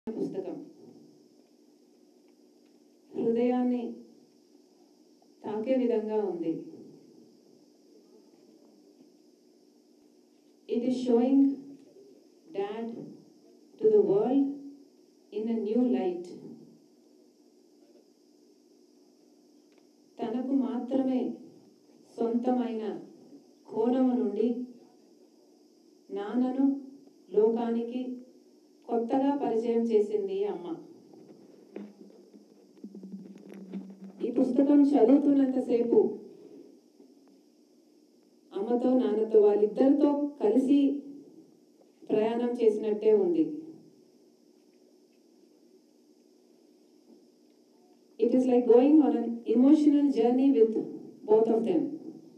పుస్తకం హృదయాన్ని తాకే విధంగా ఉంది it is showing dad to the world in a new light తనకు మాత్రమే సొంతమైన కోణము నుండి నాన్నను లోకానికి కొత్తగా పరిచయం చేసింది అమ్మ ఈ పుస్తకం చదువుతున్నంతసేపు అమ్మతో నాన్నతో వాళ్ళిద్దరితో కలిసి ప్రయాణం చేసినట్టే ఉంది it is like going on an emotional journey with both of them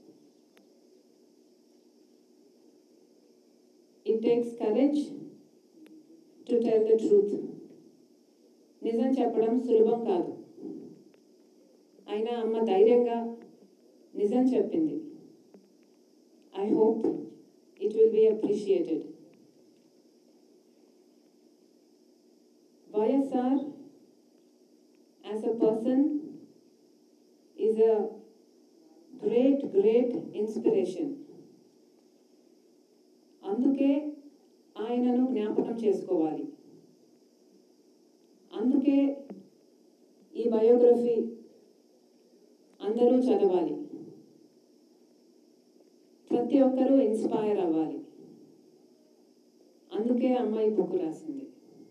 it takes courage to tell the truth నిజం చెప్పడం సులభం కాదు అయినా అమ్మ ధైర్యంగా నిజం చెప్పింది I hope it will be appreciated YSR as a person is a great great inspiration అందుకే ఆయనను జ్ఞాపకం చేసుకోవాలి అందుకే ఈ బయోగ్రఫీ అందరూ చదవాలి ప్రతి ఒక్కరూ ఇన్స్పైర్ అవ్వాలి అందుకే అమ్మాయి బుక్ రాసింది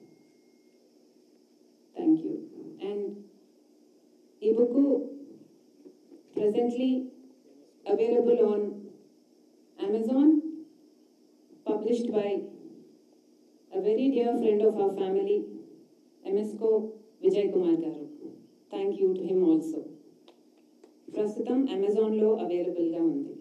థ్యాంక్ యూ అండ్ ఈ book presently available on Amazon, published by a very dear friend of our family, MSco Vijay Kumar Garu. Thank you to him also. ప్రస్తుతం అమెజాన్లో అవైలబుల్గా ఉంది